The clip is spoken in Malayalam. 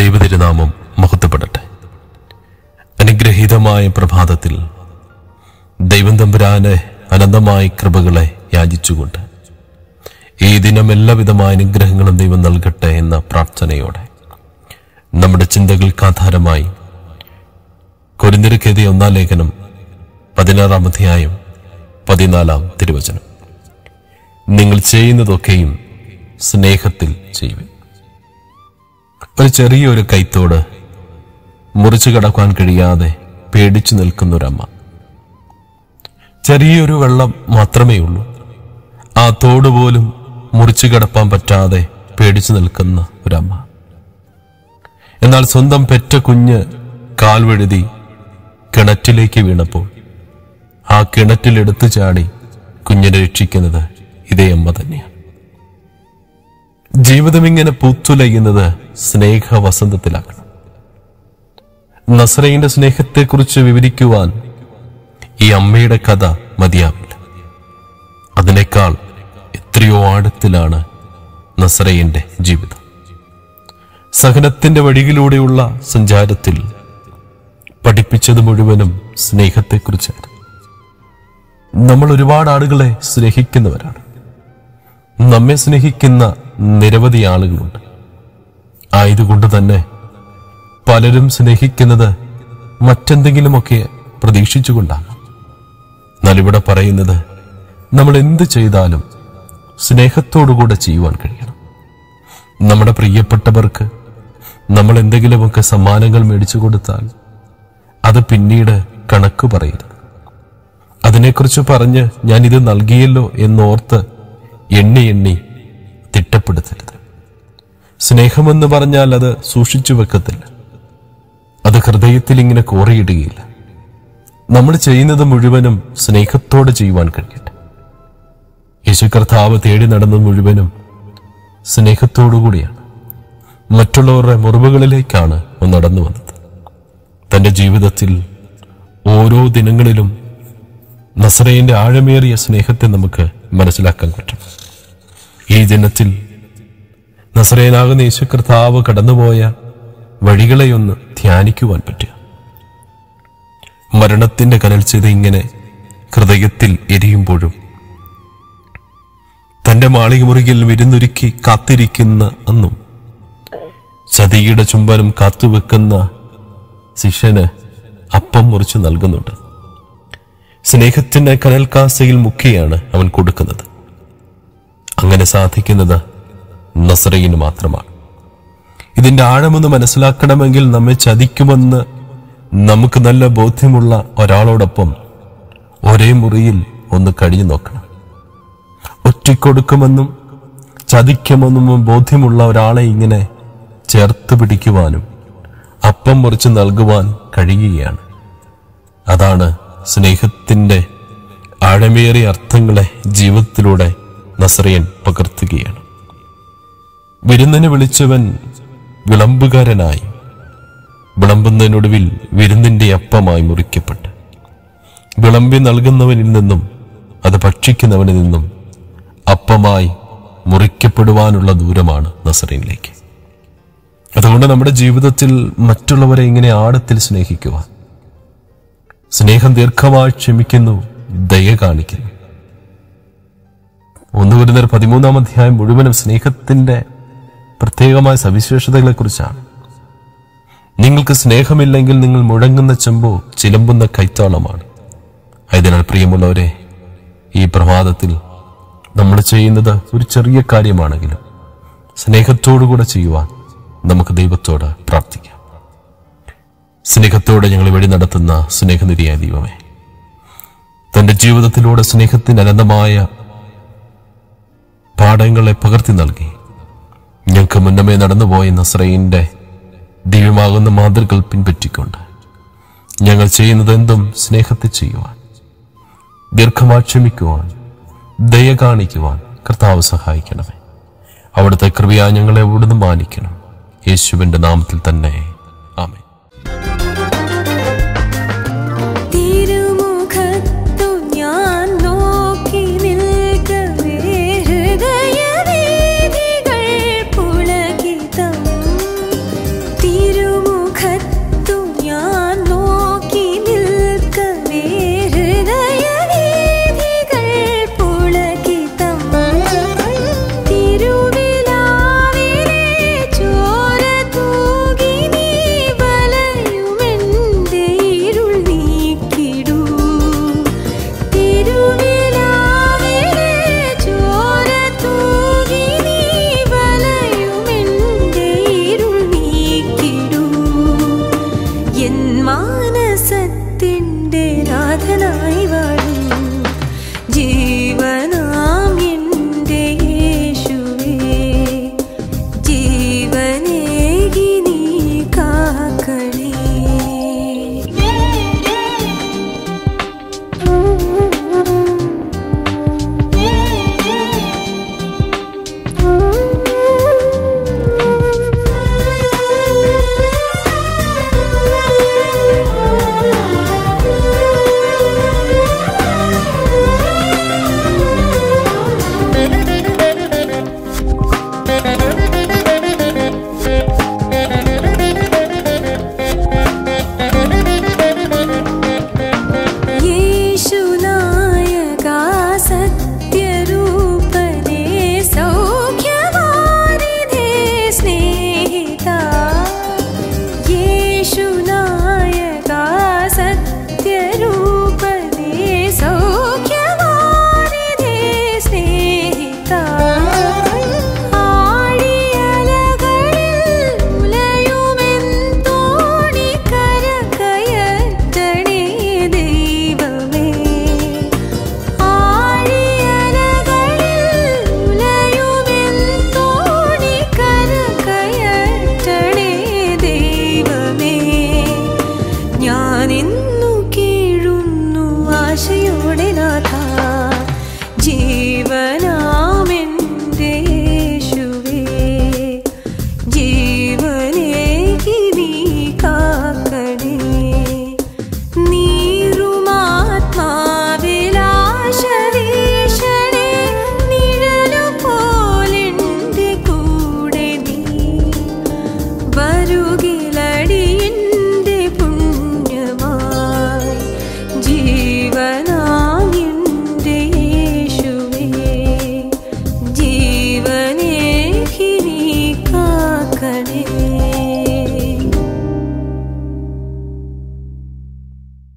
ദൈവതിരുനാമം മഹത്വപ്പെടട്ടെ അനുഗ്രഹീതമായ പ്രഭാതത്തിൽ ദൈവം തമ്പുരാന് അനന്തമായ കൃപകളെ യാചിച്ചുകൊണ്ട് ഈ ദിനം എല്ലാവിധമായ അനുഗ്രഹങ്ങളും ദൈവം നൽകട്ടെ എന്ന പ്രാർത്ഥനയോടെ നമ്മുടെ ചിന്തകൾക്ക് ആധാരമായി കൊരിന്തിരക്കെതിയ ഒന്നാം ലേഖനം പതിനാറാം അധ്യായം പതിനാലാം തിരുവചനം നിങ്ങൾ ചെയ്യുന്നതൊക്കെയും സ്നേഹത്തിൽ ചെയ്യുവിൻ ഒരു ചെറിയൊരു കൈത്തോട് മുറിച്ചു കടക്കാൻ കഴിയാതെ പേടിച്ചു നിൽക്കുന്നൊരമ്മ ചെറിയൊരു വെള്ളം മാത്രമേ ഉള്ളൂ ആ തോട് പോലും മുറിച്ചു കടപ്പാൻ പറ്റാതെ പേടിച്ചു നിൽക്കുന്ന ഒരമ്മ എന്നാൽ സ്വന്തം പെറ്റ കുഞ്ഞ് കാൽവഴുതി കിണറ്റിലേക്ക് വീണപ്പോൾ ആ കിണറ്റിലെടുത്തു ചാടി കുഞ്ഞിനെ രക്ഷിക്കുന്നത് ഇതേ അമ്മ തന്നെയാണ് ജീവിതം ഇങ്ങനെ പൂത്തുലയുന്നത് സ്നേഹവസന്തത്തിലാക്കണം നസ്രയിന്റെ സ്നേഹത്തെക്കുറിച്ച് വിവരിക്കുവാൻ ഈ അമ്മയുടെ കഥ മതിയാവില്ല അതിനേക്കാൾ എത്രയോ ആഴത്തിലാണ് നസ്രയിന്റെ ജീവിതം സഹനത്തിന്റെ വഴിയിലൂടെയുള്ള സഞ്ചാരത്തിൽ പഠിപ്പിച്ചത് മുഴുവനും സ്നേഹത്തെക്കുറിച്ചാണ് നമ്മൾ ഒരുപാട് ആളുകളെ സ്നേഹിക്കുന്നവരാണ് നമ്മെ സ്നേഹിക്കുന്ന നിരവധി ആളുകളുണ്ട് ആയതുകൊണ്ട് തന്നെ പലരും സ്നേഹിക്കുന്നത് മറ്റെന്തെങ്കിലുമൊക്കെ പ്രതീക്ഷിച്ചുകൊണ്ടാണ് എന്നാൽ ഇവിടെ പറയുന്നത് നമ്മൾ എന്ത് ചെയ്താലും സ്നേഹത്തോടുകൂടെ ചെയ്യുവാൻ കഴിയണം നമ്മുടെ പ്രിയപ്പെട്ടവർക്ക് നമ്മൾ എന്തെങ്കിലുമൊക്കെ സമ്മാനങ്ങൾ മേടിച്ചു കൊടുത്താൽ അത് പിന്നീട് കണക്ക് പറയരുത് അതിനെക്കുറിച്ച് പറഞ്ഞ് ഞാൻ ഇത് നൽകിയല്ലോ എന്നോർത്ത് എണ്ണി എണ്ണി തിട്ടപ്പെടുത്തരുത് സ്നേഹമെന്ന് പറഞ്ഞാൽ അത് സൂക്ഷിച്ചു വെക്കത്തില്ല അത് ഹൃദയത്തിൽ ഇങ്ങനെ കോറിയിടുകയില്ല നമ്മൾ ചെയ്യുന്നത് മുഴുവനും സ്നേഹത്തോടെ ചെയ്യുവാൻ കഴിയട്ടെ യേശു കർത്താവ് തേടി നടന്നത് മുഴുവനും സ്നേഹത്തോടുകൂടിയാണ് മറ്റുള്ളവരുടെ മുറിവുകളിലേക്കാണ് അവൻ നടന്നു വന്നത് തന്റെ ജീവിതത്തിൽ ഓരോ ദിനങ്ങളിലും നസ്രയിന്റെ ആഴമേറിയ സ്നേഹത്തെ നമുക്ക് മനസ്സിലാക്കാൻ പറ്റും ഈ ദിനത്തിൽ നസ്രയനാകുന്ന യേശു കർത്താവ് കടന്നുപോയ വഴികളെയൊന്ന് ധ്യാനിക്കുവാൻ പറ്റുക മരണത്തിന്റെ കനൽച്ചത് ഇങ്ങനെ ഹൃദയത്തിൽ എരിയുമ്പോഴും തന്റെ മാളികമുറിയിൽ വിരുന്നൊരുക്കി കാത്തിരിക്കുന്ന അന്നും ചതിയുടെ ചുംബനം കാത്തുവെക്കുന്ന ശിഷ്യന് അപ്പം മുറിച്ച് നൽകുന്നുണ്ട് സ്നേഹത്തിന്റെ കനൽക്കാസയിൽ മുക്കിയാണ് അവൻ കൊടുക്കുന്നത് അങ്ങനെ സാധിക്കുന്നത് നസ്രയിന് മാത്രമാണ് ഇതിന്റെ ആഴമൊന്ന് മനസ്സിലാക്കണമെങ്കിൽ നമ്മെ ചതിക്കുമെന്ന് നമുക്ക് നല്ല ബോധ്യമുള്ള ഒരാളോടൊപ്പം ഒരേ മുറിയിൽ ഒന്ന് കഴിഞ്ഞു നോക്കണം ഒറ്റിക്കൊടുക്കുമെന്നും ചതിക്കുമെന്നും ബോധ്യമുള്ള ഒരാളെ ഇങ്ങനെ ചേർത്ത് പിടിക്കുവാനും അപ്പം മുറിച്ച് നൽകുവാൻ കഴിയുകയാണ് അതാണ് സ്നേഹത്തിന്റെ ആഴമേറിയ അർത്ഥങ്ങളെ ജീവിതത്തിലൂടെ നസ്രയൻ പകർത്തുകയാണ് വിരുന്നിന് വിളിച്ചവൻ വിളമ്പുകാരനായി വിളമ്പുന്നതിനൊടുവിൽ വിരുന്നിന്റെ അപ്പമായി മുറിക്കപ്പെട്ട് വിളമ്പി നൽകുന്നവനിൽ നിന്നും അത് ഭക്ഷിക്കുന്നവനിൽ നിന്നും അപ്പമായി മുറിക്കപ്പെടുവാനുള്ള ദൂരമാണ് നസറിനിലേക്ക് അതുകൊണ്ട് നമ്മുടെ ജീവിതത്തിൽ മറ്റുള്ളവരെ ഇങ്ങനെ ആഴത്തിൽ സ്നേഹിക്കുവാൻ സ്നേഹം ദീർഘമായി ക്ഷമിക്കുന്നു ദയ കാണിക്കുന്നു ഒന്ന് വരുന്ന പതിമൂന്നാം അധ്യായം മുഴുവനും സ്നേഹത്തിന്റെ പ്രത്യേകമായ സവിശേഷതകളെ കുറിച്ചാണ് നിങ്ങൾക്ക് സ്നേഹമില്ലെങ്കിൽ നിങ്ങൾ മുഴങ്ങുന്ന ചെമ്പോ ചിലമ്പുന്ന കൈത്താളമാണ് ആയതിനാൽ പ്രിയമുള്ളവരെ ഈ പ്രഭാതത്തിൽ നമ്മൾ ചെയ്യുന്നത് ഒരു ചെറിയ കാര്യമാണെങ്കിലും സ്നേഹത്തോടുകൂടെ ചെയ്യുവാൻ നമുക്ക് ദൈവത്തോട് പ്രാർത്ഥിക്കാം സ്നേഹത്തോടെ ഞങ്ങൾ വഴി നടത്തുന്ന സ്നേഹനിധിയായ ദൈവമേ തന്റെ ജീവിതത്തിലൂടെ സ്നേഹത്തിന് അനന്തമായ പാഠങ്ങളെ പകർത്തി നൽകി ഞങ്ങൾക്ക് മുന്നമേ നടന്നുപോയ നസ്രയിന്റെ ദിവ്യമാകുന്ന മാതൃകൾ പിൻപറ്റിക്കൊണ്ട് ഞങ്ങൾ ചെയ്യുന്നത് എന്തും സ്നേഹത്തെ ചെയ്യുവാൻ ദീർഘമായി ക്ഷമിക്കുവാൻ ദയ കാണിക്കുവാൻ കർത്താവ് സഹായിക്കണമേ അവിടുത്തെ കൃപയാ ഞങ്ങളെ അവിടുന്ന് മാനിക്കണം യേശുവിന്റെ നാമത്തിൽ തന്നെ